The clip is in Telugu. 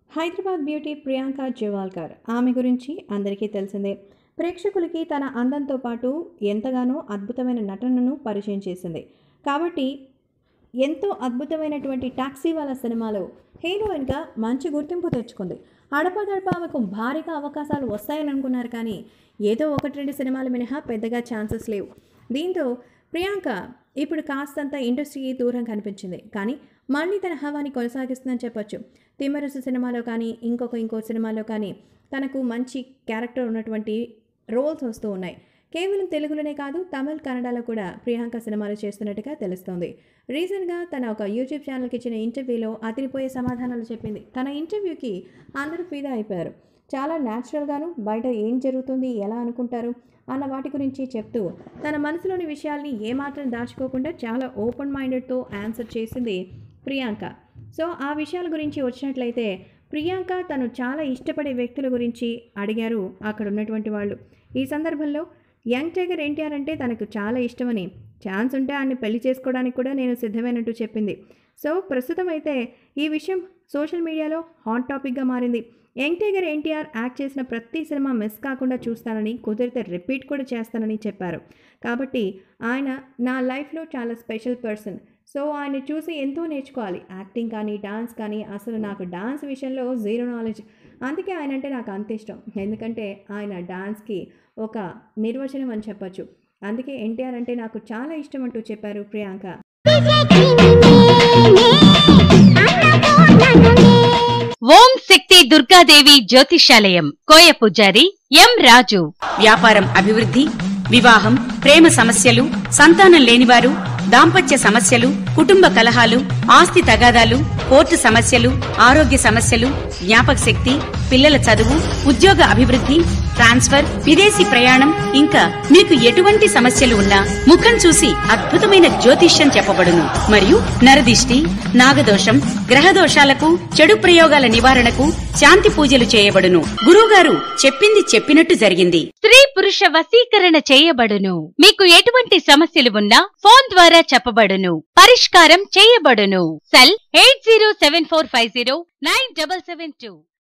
హైదరాబాద్ బ్యూటీ ప్రియాంక జవాల్కర్ ఆమె గురించి అందరికీ తెలిసిందే ప్రేక్షకులకి తన అందంతో పాటు ఎంతగానో అద్భుతమైన నటనను పరిచయం చేసింది కాబట్టి ఎంతో అద్భుతమైనటువంటి టాక్సీ వాళ్ళ సినిమాలో హీరోయిన్గా మంచి గుర్తింపు తెచ్చుకుంది అడపదడప ఆమెకు భారీగా అవకాశాలు వస్తాయని అనుకున్నారు కానీ ఏదో ఒకటి రెండు సినిమాలు మినహా పెద్దగా ఛాన్సెస్ లేవు దీంతో ప్రియాంక ఇప్పుడు కాస్తంత ఇండస్ట్రీకి దూరం కనిపించింది కానీ మళ్ళీ తన హవాని కొనసాగిస్తుందని చెప్పొచ్చు తిమ్మరుసు సినిమాలో కానీ ఇంకొక ఇంకో సినిమాలో కానీ తనకు మంచి క్యారెక్టర్ ఉన్నటువంటి రోల్స్ వస్తూ ఉన్నాయి కేవలం తెలుగులోనే కాదు తమిళ్ కన్నడలో కూడా ప్రియాంక సినిమాలు చేస్తున్నట్టుగా తెలుస్తోంది రీసెంట్గా తన ఒక యూట్యూబ్ ఛానల్కి ఇచ్చిన ఇంటర్వ్యూలో అదిరిపోయే సమాధానాలు చెప్పింది తన ఇంటర్వ్యూకి అందరూ ఫీదా అయిపోయారు చాలా న్యాచురల్గాను బయట ఏం జరుగుతుంది ఎలా అనుకుంటారు అన్న వాటి గురించి చెప్తూ తన మనసులోని విషయాల్ని ఏమాత్రం దాచుకోకుండా చాలా ఓపెన్ మైండెడ్తో ఆన్సర్ చేసింది ప్రియాంక సో ఆ విషయాల గురించి వచ్చినట్లయితే ప్రియాంక తను చాలా ఇష్టపడే వ్యక్తుల గురించి అడిగారు అక్కడ ఉన్నటువంటి వాళ్ళు ఈ సందర్భంలో యంగ్ టైగర్ ఎన్టీఆర్ అంటే తనకు చాలా ఇష్టమని ఛాన్స్ ఉంటే ఆయన్ని పెళ్లి చేసుకోవడానికి కూడా నేను సిద్ధమైనట్టు చెప్పింది సో ప్రస్తుతం అయితే ఈ విషయం సోషల్ మీడియాలో హాట్ టాపిక్గా మారింది యంగ్ టైగర్ ఎన్టీఆర్ యాక్ట్ చేసిన ప్రతి సినిమా మిస్ కాకుండా చూస్తానని కుదిరితే రిపీట్ కూడా చేస్తానని చెప్పారు కాబట్టి ఆయన నా లైఫ్లో చాలా స్పెషల్ పర్సన్ సో ఆయన చూసి ఎంతో నేర్చుకోవాలి యాక్టింగ్ కానీ డాన్స్ కానీ అసలు నాకు డాన్స్ విషయంలో జీరో నాలెడ్జ్ అందుకే ఆయన అంటే నాకు అంత ఇష్టం ఎందుకంటే ఆయన డాన్స్కి ఒక నిర్వచనం అని చెప్పొచ్చు అందుకే ఎన్టీఆర్ అంటే నాకు చాలా ఇష్టం అంటూ చెప్పారు ప్రియాంక ఓం శక్తి దుర్గాదేవి జ్యోతిషాలయం కోయ పూజారి ఎం రాజు వ్యాపారం అభివృద్ధి వివాహం ప్రేమ సమస్యలు సంతానం లేనివారు దాంపత్య సమస్యలు కుటుంబ కలహాలు ఆస్తి తగాదాలు కోర్టు సమస్యలు ఆరోగ్య సమస్యలు జ్ఞాపక శక్తి పిల్లల చదువు ఉద్యోగ అభివృద్ధి ట్రాన్స్ఫర్ విదేశీ ప్రయాణం ఇంకా మీకు ఎటువంటి సమస్యలు ఉన్నా ముఖం చూసి అద్భుతమైన జ్యోతిష్యం చెప్పబడును మరియు నరదిష్టి నాగదోషం గ్రహ దోషాలకు చెడు ప్రయోగాల నివారణకు శాంతి పూజలు చేయబడును గురువుగారు చెప్పింది చెప్పినట్టు జరిగింది స్త్రీ పురుష వశీకరణ చేయబడును మీకు ఎటువంటి సమస్యలు ఉన్నా ఫోన్ ద్వారా చెప్పబడును పరిష్కారం చేయబడును cell eight zero seven four five zero nine double seven two